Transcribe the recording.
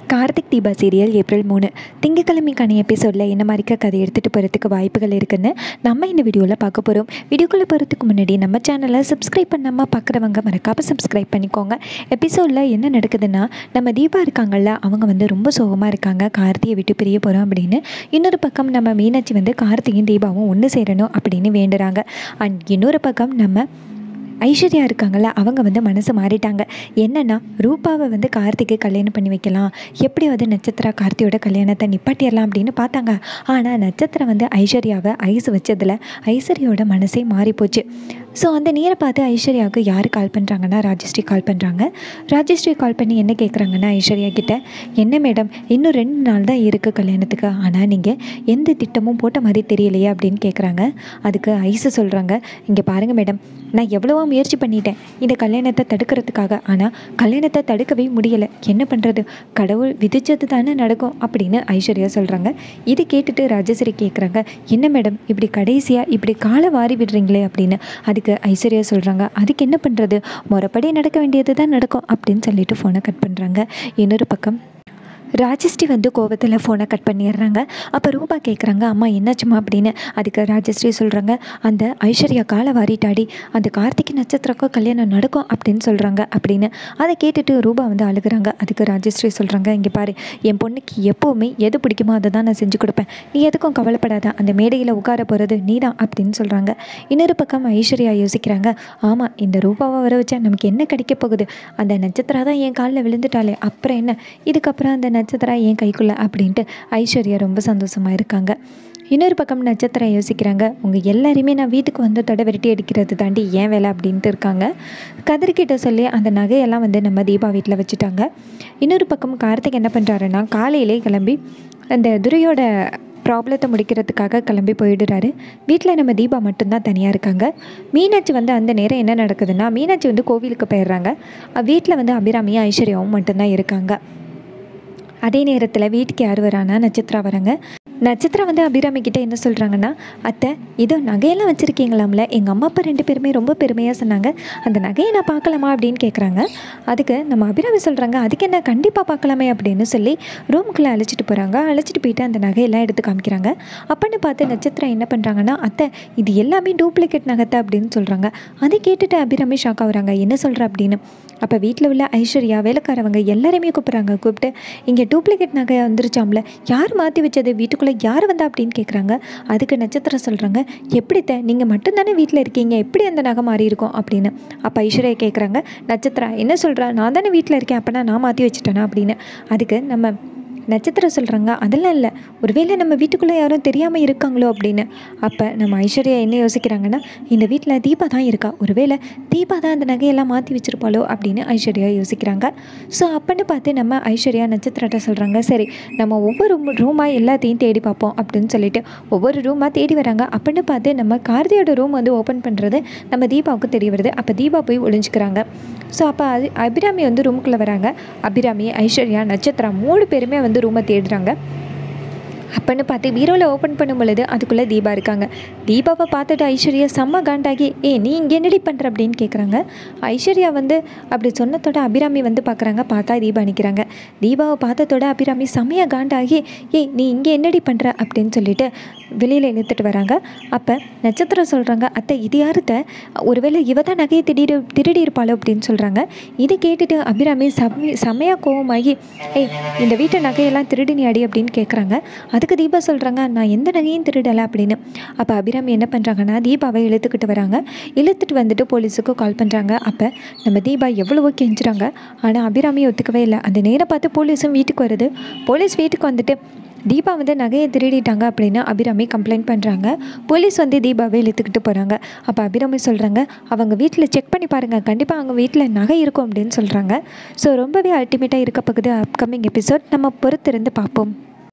Karthik Deepa serial April மூணு திங்கக்கிழமைக்கான எபிசோடில் என்ன மாதிரிக்க கதை எடுத்துகிட்டு போகிறதுக்கு வாய்ப்புகள் இருக்குன்னு நம்ம இந்த வீடியோவில் பார்க்க போகிறோம் வீடியோக்குள்ளே போகிறதுக்கு முன்னாடி நம்ம சேனலை சப்ஸ்கிரைப் பண்ணாமல் பார்க்குறவங்க மறக்காமல் சப்ஸ்கிரைப் பண்ணிக்கோங்க எபிசோடில் என்ன நடக்குதுன்னா நம்ம தீபா இருக்காங்கல்ல அவங்க வந்து ரொம்ப சோகமாக இருக்காங்க கார்த்தியை விட்டு பிரிய போகிறோம் அப்படின்னு இன்னொரு பக்கம் நம்ம மீனாட்சி வந்து கார்த்தியும் தீபாவும் ஒன்று சேரணும் அப்படின்னு வேண்டுறாங்க அண்ட் இன்னொரு பக்கம் நம்ம ஐஸ்வர்யா இருக்காங்கல்ல அவங்க வந்து மனசு மாறிட்டாங்க என்னன்னா ரூபாவை வந்து கார்த்திக்கு கல்யாணம் பண்ணி வைக்கலாம் எப்படியாவது நட்சத்திரா கார்த்தியோட கல்யாணத்தை நிப்பாட்டிடலாம் அப்படின்னு பார்த்தாங்க ஆனால் நட்சத்திரம் வந்து ஐஸ்வர்யாவை ஐஸ் வச்சதில் ஐஸ்வர்யாவோட மனசே மாறிப்போச்சு ஸோ அந்த நேரை பார்த்து ஐஸ்வர்யாவுக்கு யார் கால் பண்ணுறாங்கன்னா ராஜஸ்ரீ கால் பண்ணுறாங்க ராஜஸ்ரீ கால் பண்ணி என்ன கேட்குறாங்கன்னா ஐஸ்வர்யா கிட்ட என்ன மேடம் இன்னும் ரெண்டு நாள் தான் இருக்குது கல்யாணத்துக்கு ஆனால் நீங்கள் எந்த திட்டமும் போட்ட மாதிரி தெரியலையே அப்படின்னு கேட்குறாங்க அதுக்கு ஐஸு சொல்கிறாங்க இங்கே பாருங்கள் மேடம் நான் எவ்வளவோ முயற்சி பண்ணிட்டேன் இந்த கல்யாணத்தை தடுக்கிறதுக்காக ஆனால் கல்யாணத்தை தடுக்கவே முடியலை என்ன பண்ணுறது கடவுள் விதிச்சது தானே நடக்கும் அப்படின்னு ஐஸ்வர்யா சொல்கிறாங்க இது கேட்டுட்டு ராஜஸ்ரீ கேட்குறாங்க என்ன மேடம் இப்படி கடைசியாக இப்படி காலை வாரி விடுறீங்களே அப்படின்னு அதுக்கு ஐஸ்வர்யா சொல்கிறாங்க அதுக்கு என்ன பண்ணுறது முறைப்படி நடக்க வேண்டியது தான் நடக்கும் அப்படின்னு சொல்லிட்டு ஃபோனை கட் பண்ணுறாங்க இன்னொரு பக்கம் ராஜஸ்ரீ வந்து கோவத்தில் ஃபோனை கட் பண்ணிடுறாங்க அப்போ ரூபா கேட்குறாங்க அம்மா என்னாச்சுமா அப்படின்னு அதுக்கு ராஜஸ்ரீ சொல்கிறாங்க அந்த ஐஸ்வர்யா காலை வாரிட்டாடி அந்த கார்த்திகை நட்சத்திரக்கும் கல்யாணம் நடக்கும் அப்படின்னு சொல்கிறாங்க அப்படின்னு அதை கேட்டுட்டு ரூபா வந்து அழுகுறாங்க அதுக்கு ராஜஸ்ரீ சொல்கிறாங்க இங்கே பாரு என் பொண்ணுக்கு எப்போவுமே எது பிடிக்குமோ அதை தான் நான் செஞ்சு கொடுப்பேன் நீ எதுக்கும் கவலைப்படாத அந்த மேடையில் உட்கார போகிறது நீ தான் அப்படின்னு சொல்கிறாங்க இன்னொரு பக்கம் ஐஸ்வர்யா யோசிக்கிறாங்க ஆமாம் இந்த ரூபாவை வர வச்சா நமக்கு என்ன கிடைக்க போகுது அந்த நட்சத்திரா தான் என் காலில் விழுந்துட்டாலே அப்புறம் என்ன இதுக்கப்புறம் அந்த நட்சத்திரா என் கைக்குள்ளே அப்படின்ட்டு ஐஸ்வர்யா ரொம்ப சந்தோஷமாக இருக்காங்க இன்னொரு பக்கம் நட்சத்திரம் யோசிக்கிறாங்க உங்கள் எல்லாரையுமே நான் வீட்டுக்கு வந்ததோட விரட்டி அடிக்கிறது தாண்டி ஏன் வேலை அப்படின்ட்டு இருக்காங்க கதிர்கிட்ட சொல்லி அந்த நகையெல்லாம் வந்து நம்ம தீபா வீட்டில் வச்சுட்டாங்க இன்னொரு பக்கம் கார்த்திக் என்ன பண்ணுறாருன்னா காலையிலே கிளம்பி அந்த துரையோட ப்ராப்ளத்தை முடிக்கிறதுக்காக கிளம்பி போயிடுறாரு வீட்டில் நம்ம தீபா மட்டும்தான் தனியாக இருக்காங்க மீனாட்சி வந்து அந்த நேரம் என்ன நடக்குதுன்னா மீனாட்சி வந்து கோவிலுக்கு போயிடுறாங்க வீட்டில் வந்து அபிராமியும் ஐஸ்வர்யாவும் மட்டும்தான் இருக்காங்க அதே நேரத்தில் வீட்டுக்கு யார் வரானா நட்சத்திரா வராங்க நட்சத்திரா வந்து அபிராமி கிட்ட என்ன சொல்கிறாங்கன்னா அத்தை இதோ நகையெல்லாம் வச்சுருக்கீங்களாம்ல எங்கள் அம்மா அப்பா ரெண்டு பேருமே ரொம்ப பெருமையாக சொன்னாங்க அந்த நகையை நான் பார்க்கலாமா அப்படின்னு கேட்குறாங்க அதுக்கு நம்ம அபிராமி சொல்கிறாங்க அதுக்கு என்ன கண்டிப்பாக பார்க்கலாமே அப்படின்னு சொல்லி ரூமுக்குள்ளே அழைச்சிட்டு போகிறாங்க அழைச்சிட்டு போயிட்டு அந்த நகையெல்லாம் எடுத்து காமிக்கிறாங்க அப்பன்னு பார்த்து நட்சத்திரம் என்ன பண்ணுறாங்கன்னா அத்தை இது எல்லாமே டூப்ளிகேட் நகத்தை அப்படின்னு சொல்கிறாங்க அதை கேட்டுட்டு அபிராமி ஷாக் ஆகுறாங்க என்ன சொல்கிற அப்படின்னு அப்போ வீட்டில் உள்ள ஐஸ்வர்யா வேலைக்காரவங்க எல்லாரையுமே கூப்பிட்றாங்க கூப்பிட்டு இங்கே டூப்ளிகேட் நகை வந்துருச்சாம்ல யார் மாற்றி வச்சது வீட்டுக்குள்ளே யார் வந்தா அப்படின்னு கேட்குறாங்க அதுக்கு நட்சத்திரம் சொல்கிறாங்க எப்படித்த நீங்கள் மட்டும்தானே வீட்டில் இருக்கீங்க எப்படி அந்த நகை மாறி இருக்கும் அப்படின்னு அப்போ ஐஸ்வர்யா கேட்குறாங்க நட்சத்திரா என்ன சொல்கிறா நான் தானே வீட்டில் இருக்கேன் அப்போனா நான் மாற்றி வச்சுட்டேனா அப்படின்னு அதுக்கு நம்ம நட்சத்திரம் சொல்கிறாங்க அதெல்லாம் இல்லை ஒருவேளை நம்ம வீட்டுக்குள்ளே யாரும் தெரியாமல் இருக்காங்களோ அப்படின்னு அப்போ நம்ம ஐஸ்வர்யா என்ன யோசிக்கிறாங்கன்னா இந்த வீட்டில் தீபா தான் இருக்கா ஒருவேளை தீபா தான் அந்த நகையெல்லாம் மாற்றி வச்சுருப்பாளோ அப்படின்னு ஐஸ்வர்யா யோசிக்கிறாங்க ஸோ அப்பன்னு பார்த்து நம்ம ஐஸ்வர்யா நட்சத்திரத்தை சொல்கிறாங்க சரி நம்ம ஒவ்வொரு ரூமாக எல்லாத்தையும் தேடி பார்ப்போம் அப்படின்னு சொல்லிட்டு ஒவ்வொரு ரூமாக தேடி வராங்க அப்படின்னு பார்த்து நம்ம கார்த்தியோட ரூம் வந்து ஓப்பன் பண்ணுறது நம்ம தீபாவுக்கு தெரிய வருது அப்போ தீபா போய் ஒளிஞ்சுக்கிறாங்க ஸோ அப்போ அது அபிராமி வந்து ரூமுக்குள்ளே வராங்க அபிராமி ஐஸ்வர்யா நட்சத்திரா மூணு பேருமே வந்து ரூமை தேடுறாங்க அப்பன்னு பார்த்து பீரோவில் ஓப்பன் பண்ணும் பொழுது அதுக்குள்ளே தீபா இருக்காங்க தீபாவை பார்த்துட்டு ஐஸ்வர்யா செம்ம காண்டாகி ஏ நீ இங்கே என்னடி பண்ணுற அப்படின்னு கேட்குறாங்க ஐஸ்வர்யா வந்து அப்படி சொன்னதோட அபிராமி வந்து பார்க்குறாங்க பார்த்தா தீபா நிற்கிறாங்க தீபாவை பார்த்ததோட அபிராமி செம்மையாக காண்டாகி ஏய் நீ இங்கே என்னடி பண்ணுற அப்படின்னு சொல்லிட்டு வெளியில் இழுத்துட்டு வராங்க அப்போ நட்சத்திரம் சொல்கிறாங்க அத்தை இது யாருத்த ஒருவேளை இவ தான் நகையை திடீர் திருடி இருப்பாளோ அப்படின்னு சொல்கிறாங்க இதை கேட்டுட்டு அபிராமி செம்ம செம்மையாக கோவமாகி ஏய் இந்த வீட்டை நகையெல்லாம் திருடினி அடி அப்படின்னு கேட்குறாங்க அதுக்கு தீபா சொல்கிறாங்க நான் எந்த நகையும் திருடலை அப்படின்னு அப்போ அபிராமி என்ன பண்ணுறாங்கன்னா தீபாவை இழுத்துக்கிட்டு வராங்க இழுத்துட்டு வந்துட்டு போலீஸுக்கு கால் பண்ணுறாங்க அப்போ நம்ம தீபா எவ்வளவோ கெஞ்சுறாங்க ஆனால் அபிராமி ஒத்துக்கவே இல்லை அந்த நேரம் பார்த்து போலீஸும் வீட்டுக்கு வருது போலீஸ் வீட்டுக்கு வந்துட்டு தீபா வந்து நகையை திருடிட்டாங்க அப்படின்னு அபிராமி கம்ப்ளைண்ட் பண்ணுறாங்க போலீஸ் வந்து தீபாவை இழுத்துக்கிட்டு போகிறாங்க அப்போ அபிராமி சொல்கிறாங்க அவங்க வீட்டில் செக் பண்ணி பாருங்கள் கண்டிப்பாக அவங்க வீட்டில் நகை இருக்கும் அப்படின்னு சொல்கிறாங்க ஸோ ரொம்பவே அல்டிமேட்டாக இருக்க போகுது அப்கமிங் எபிசோட் நம்ம பொறுத்திருந்து பார்ப்போம்